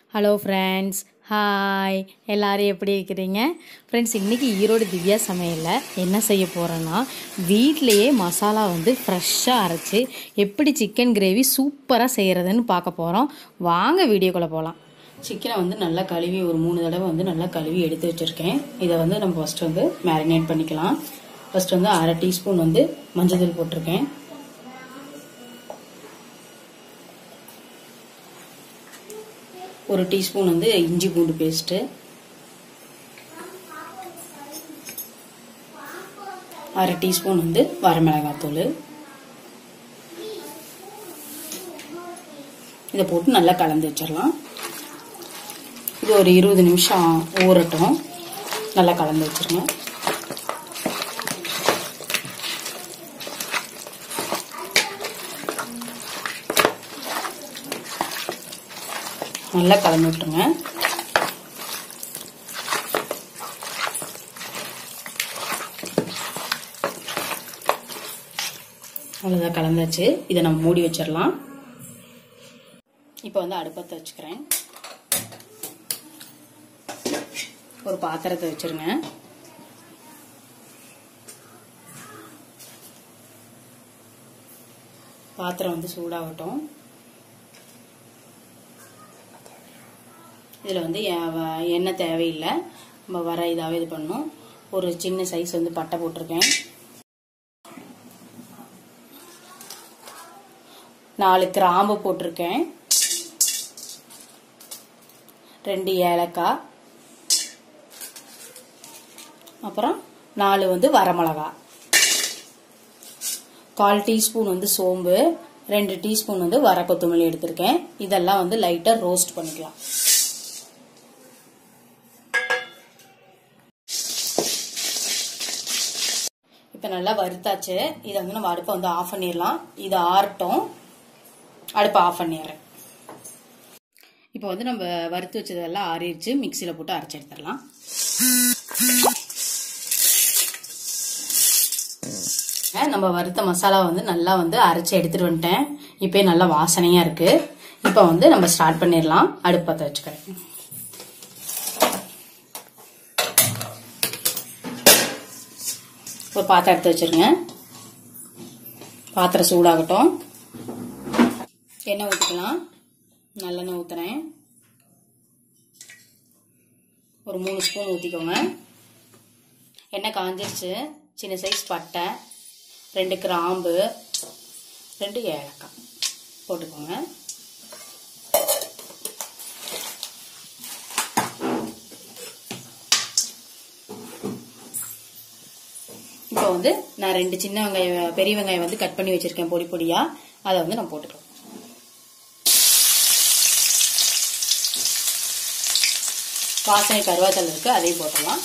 hello friends hi எல்லாரும் எப்படி இருக்கிறீங்க ஃப்ரெண்ட்ஸ் இன்றைக்கி ஈரோடு திவ்யா சமையலில் என்ன செய்ய போகிறேன்னா வீட்டிலையே மசாலா வந்து ஃப்ரெஷ்ஷாக அரைச்சி எப்படி சிக்கன் கிரேவி சூப்பராக செய்கிறதுன்னு பார்க்க போகிறோம் வாங்க வீடியோக்குள்ளே போகலாம் சிக்கனை வந்து நல்லா கழுவி ஒரு மூணு தடவை வந்து நல்லா கழுவி எடுத்து வச்சுருக்கேன் இதை வந்து நம்ம ஃபஸ்ட்டு வந்து மேரினேட் பண்ணிக்கலாம் ஃபஸ்ட்டு வந்து அரை டீஸ்பூன் வந்து மஞ்சள் தூள் போட்டிருக்கேன் ஒரு டீஸ்பூன் வந்து இஞ்சி பூண்டு பேஸ்ட்டு அரை டீஸ்பூன் வந்து வரமிளகாத்தூள் இதை போட்டு நல்லா கலந்து வச்சிடலாம் இது ஒரு இருபது நிமிஷம் ஊறட்டும் நல்லா கலந்து வச்சிருங்க நல்லா கலந்து விட்டுருங்க அவ்வளோதான் கலந்தாச்சு இதை நம்ம மூடி வச்சிடலாம் இப்போ வந்து அடுப்பத்தை வச்சுக்கிறேன் ஒரு பாத்திரத்தை வச்சிருங்க பாத்திரம் வந்து சூடாகட்டும் இதில் வந்து எண்ணெய் தேவையில்லை நம்ம வர இதாகவே இது பண்ணணும் ஒரு சின்ன சைஸ் வந்து பட்டை போட்டிருக்கேன் நாலு கிராம்பு போட்டிருக்கேன் ரெண்டு ஏலக்காய் அப்புறம் நாலு வந்து வரமிளகா கால் டீஸ்பூன் வந்து சோம்பு ரெண்டு டீஸ்பூன் வந்து வர கொத்தமல்லி எடுத்திருக்கேன் இதெல்லாம் வந்து லைட்டாக ரோஸ்ட் பண்ணிக்கலாம் இப்போ நல்லா வறுத்தாச்சு இதை வந்து நம்ம அடுப்பை வந்து ஆஃப் பண்ணிடலாம் இது ஆறட்டும் அடுப்பை ஆஃப் பண்ணிடுறேன் இப்போ வந்து நம்ம வறுத்து வச்சதெல்லாம் ஆறிடுச்சு மிக்சியில் போட்டு அரைச்சி எடுத்துடலாம் நம்ம வறுத்த மசாலா வந்து நல்லா வந்து அரைச்சி எடுத்துட்டு வந்துட்டேன் இப்போ நல்லா வாசனையாக இருக்கு இப்போ வந்து நம்ம ஸ்டார்ட் பண்ணிடலாம் அடுப்பத்தை வச்சுக்கிறேன் ஒரு பாத்திரம் எடுத்து வச்சிருங்க பாத்திரம் சூடாகட்டும் எண்ணெய் ஊற்றிக்கலாம் நல்லெண்ணெய் ஊற்றுறேன் ஒரு மூணு ஸ்பூன் ஊற்றிக்கோங்க எண்ணெய் காஞ்சிருச்சு சின்ன சைஸ் பட்டை ரெண்டு கிராம்பு ரெண்டு ஏலக்காய் போட்டுக்கோங்க இப்போ வந்து நான் ரெண்டு சின்ன வெங்காயம் பெரிய வெங்காயம் வந்து கட் பண்ணி வச்சிருக்கேன் பொடி பொடியா அதை வந்து நான் போட்டுக்கலாம் வாசனை கருவாத்தல் இருக்கு அதையும் போட்டுடலாம்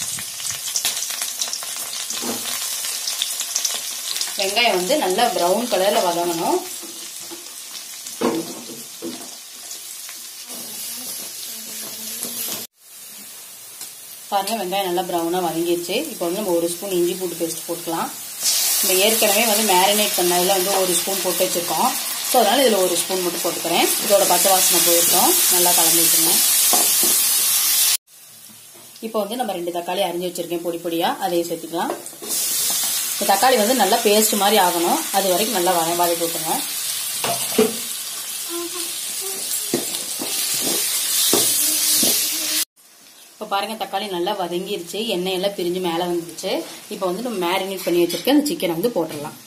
வெங்காயம் வந்து நல்லா ப்ரௌன் கலர்ல வதங்கணும் பாருங்க வெங்காயம் நல்லா ப்ரௌனாக வதங்கிடுச்சு இப்போ வந்து நம்ம ஒரு ஸ்பூன் இஞ்சி பூண்டு பேஸ்ட் போட்டுக்கலாம் நம்ம ஏற்கனவே வந்து மேரினேட் பண்ணதில் வந்து ஒரு ஸ்பூன் போட்டு வச்சுருக்கோம் ஸோ அதனால் இதில் ஒரு ஸ்பூன் மட்டும் போட்டுக்கிறேன் இதோட பச்சை வாசனை போயிருக்கோம் நல்லா கலந்து விட்டுருங்க இப்போ வந்து நம்ம ரெண்டு தக்காளி அரிஞ்சு வச்சுருக்கேன் பொடி பொடியாக அதையும் சேர்த்துக்கலாம் இந்த தக்காளி வந்து நல்லா பேஸ்ட் மாதிரி ஆகணும் அது வரைக்கும் நல்லா வதக்கி விட்டுங்க இப்போ பாருங்க தக்காளி நல்லா வதங்கிருச்சு எண்ணெய் எல்லாம் பிரிஞ்சு மேலே வந்துருச்சு இப்போ வந்து நம்ம மேரினேட் பண்ணி வச்சிருக்க அந்த சிக்கனை வந்து போட்டுடலாம்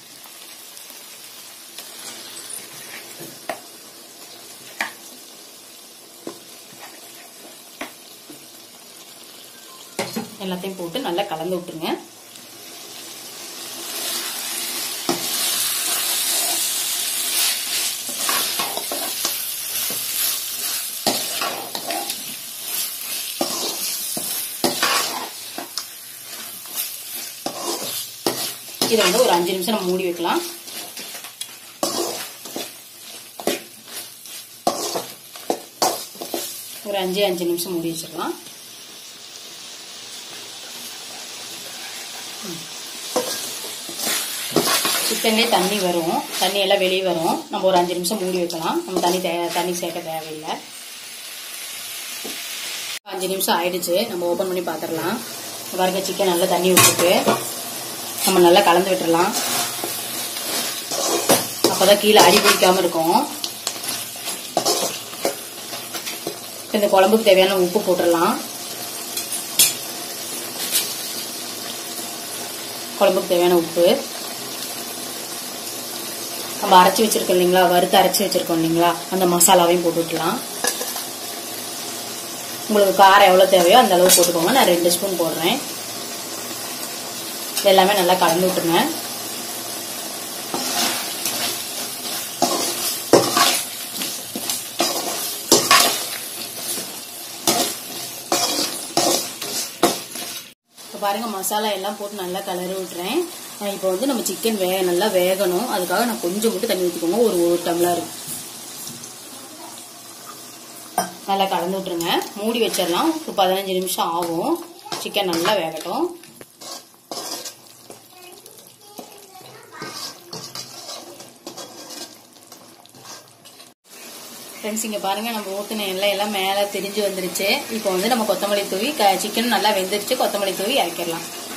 எல்லாத்தையும் போட்டு நல்லா கலந்து விட்டுருங்க இதை வந்து ஒரு அஞ்சு நிமிஷம் நம்ம மூடி வைக்கலாம் ஒரு அஞ்சு அஞ்சு நிமிஷம் மூடி வச்சிடலாம் சிக்கன்லேயே தண்ணி வரும் தண்ணி எல்லாம் வெளியே வரும் நம்ம ஒரு அஞ்சு நிமிஷம் மூடி வைக்கலாம் நம்ம தண்ணி தே தண்ணி சேர்க்க தேவையில்லை அஞ்சு நிமிஷம் ஆயிடுச்சு நம்ம ஓப்பன் பண்ணி பார்த்துடலாம் பாருங்க சிக்கன் நல்லா தண்ணி விட்டுருக்கு நம்ம நல்லா கலந்து விட்டுறலாம் அப்பதான் கீழே அடி பிடிக்காம இருக்கும் இப்ப இந்த குழம்புக்கு தேவையான உப்பு போட்டுடலாம் குழம்புக்கு தேவையான உப்பு நம்ம அரைச்சி வச்சிருக்கோம் இல்லைங்களா வறுத்து அரைச்சி வச்சிருக்கோம் இல்லைங்களா அந்த மசாலாவையும் போட்டு விட்டுலாம் உங்களுக்கு காரம் எவ்வளோ தேவையோ அந்த அளவு போட்டுக்கோங்க நான் ரெண்டு ஸ்பூன் போடுறேன் இது எல்லாமே நல்லா கலந்து விட்டுருங்க இப்போ பாருங்க மசாலா எல்லாம் போட்டு நல்லா கலரி விட்டுறேன் இப்போ வந்து நம்ம சிக்கன் வே நல்லா வேகணும் அதுக்காக நான் கொஞ்சம் மட்டும் தண்ணி ஊற்றிக்கோங்க ஒரு ஒரு டம்ளர் நல்லா கலந்து விட்டுருங்க மூடி வச்சிடலாம் ஒரு பதினஞ்சு நிமிஷம் ஆகும் சிக்கன் நல்லா வேகட்டும் ஃப்ரெண்ட்ஸ் இங்கே பாருங்க நம்ம ஊற்றின எண்ணெய் எல்லாம் மேலே திரிஞ்சு வந்துருச்சு இப்போ வந்து நம்ம கொத்தமல்லி தூவி சிக்கன் நல்லா வெந்துருச்சு கொத்தமல்லி தூவி இறக்கிடலாம்